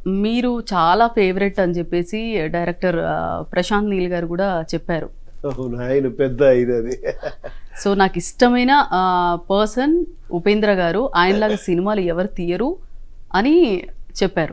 మీరు చాలా ఫేవరెట్ అని చెప్పేసి డైరెక్టర్ ఆ, ప్రశాంత్ నీల్ గారు కూడా చెప్పారు అవును ఆయన పెద్ద ఇది అది సో నాకు ఇష్టమైన పర్సన్ ఉపేంద్ర గారు ఆయనలాగా సినిమాలు ఎవరు తీయరు అని చెప్పారు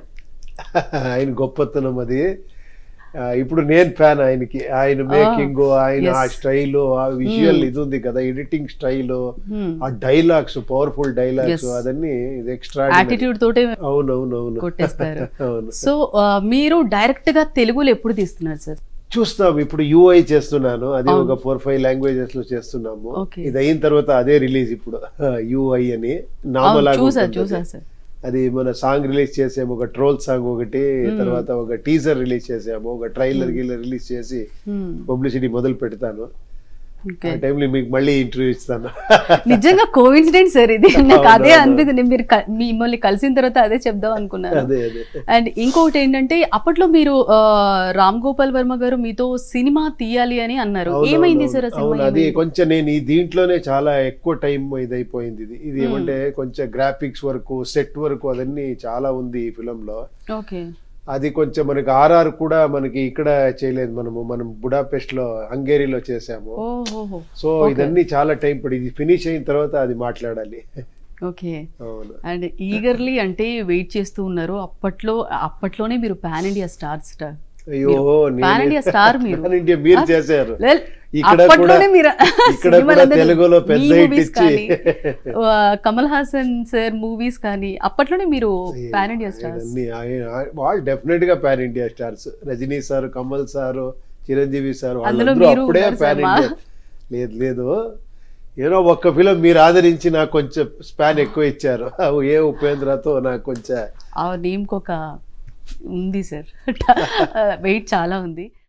ఆయన గొప్పతనం అది ఆ, ఇప్పుడు నేను ఫ్యాన్ ఆయనకి ఆయన మేకింగ్ ఆయన ఆ yes. స్టైల్ ఆ విజువల్ ఇది ఉంది కదా ఎడిటింగ్ స్టైల్ Hmm. ఆ డైలాగ్స్ పవర్ఫుల్ డైలాగ్స్ Yes. అదన్నీ ఇది ఎక్స్ట్రా యాటిట్యూడ్ తోటే అవునవునవును కొట్టేస్తారు అవును సో ఆ, మీరు డైరెక్ట్ గా తెలుగులో ఎప్పుడు తీస్తున్నారు సార్ చూస్తాం ఇప్పుడు యూఐ చేస్తున్నాను అది అవును. ఒక ఫోర్ ఫైవ్ లాంగ్వేజెస్ లో చేస్తున్నాము Okay. ఇది అయిన తర్వాత అదే రిలీజ్ ఇప్పుడు యూఐ అని అవును, నామలాగా చూసా ఉంటుంది చూసా అది. సార్ అది మన సాంగ్ రిలీజ్ చేసాము ఒక ట్రోల్ సాంగ్ ఒకటి తర్వాత ఒక టీజర్ రిలీజ్ చేసాము ఒక ట్రైలర్ గిల్లర్ రిలీజ్ చేసి పబ్లిసిటీ మొదలు పెడతాను ఓకే ఆ టైంలో మీకు మళ్ళీ ఇంటర్వ్యూ ఇస్తాను నిజంగా కోఇన్సిడెంట్ సార్ ఇది నాకు అదే అవునవును. అనిపించింది మీరు క- మిమ్మల్ని కలిసిన తర్వాత అదే చెప్దాం అనుకున్నాను అదే అదే అండ్ ఇంకొకటి ఏంటంటే అప్పట్లో మీరు ఆ, రామ్ గోపాల్ వర్మ గారు మీతో సినిమా తీయాలి అని అన్నారు అవును, ఏమైంది అవును, సార్ ఆ అవును సినిమా అది ఏమైంది? కొంచెం నేను ఈ దీంట్లోనే చాలా ఎక్కువ టైం ఇదైపోయింది ఇది ఇది ఏమంటే కొంచెం గ్రాఫిక్స్ వరకు సెట్ వరకు అదన్నీ చాలా ఉంది ఈ ఫిలం లో ఓకే అది కొంచెం మనకి ఆర్ఆర్ కూడా మనకి ఇక్కడ చేయలేదు మనము మనం బుడాపెస్ట్ లో హంగేరీలో చేసాము ఓహో సో ఇదన్నీ చాలా టైం పడి ఇది ఫినిష్ అయిన తర్వాత అది మాట్లాడాలి ఓకే అవును అండ్ ఈగర్లీ అంటే వెయిట్ చేస్తూ ఉన్నారు అప్పట్లో అప్పట్లోనే మీరు పాన్ ఇండియా స్టార్ స్టార్ అయ్యో పాన్ ఇండియా స్టార్ మీరు Pan India మీరు చేశారు Well, ఇక్కడ అప్పట్లోనే కూడా- మీరు ఇక్కడ సినిమాలందరూ కూడా తెలుగులో మీ పెద్ద hit movies ఇచ్చి కానీ, ఆ, కమల్ హాసన్ సార్ మూవీస్ కానీ అప్పట్లోనే మీరు పాన్ ఇండియా స్టార్స్ అన్ని ఆయన- వాళ్ళు డెఫినెట్ గా pan India stars Rajini sir Kamal sir Chiranjeevi sir అందులో వాళ్ళందరూ మీరు అప్పుడే ఉన్నారు పాన్ సార్ మా- ఇండియా లేదు లేదు ఏదో ఒక్క ఫిలం మీరు ఆదరించి నాకు కొంచెం స్పాన్ ఎక్కువ ఇచ్చారు ఏ ఉపేంద్రతో నాకు కొంచెం ఆ నేమ్కి ఒక ఉంది సార్ వెయిట్ చాలా ఉంది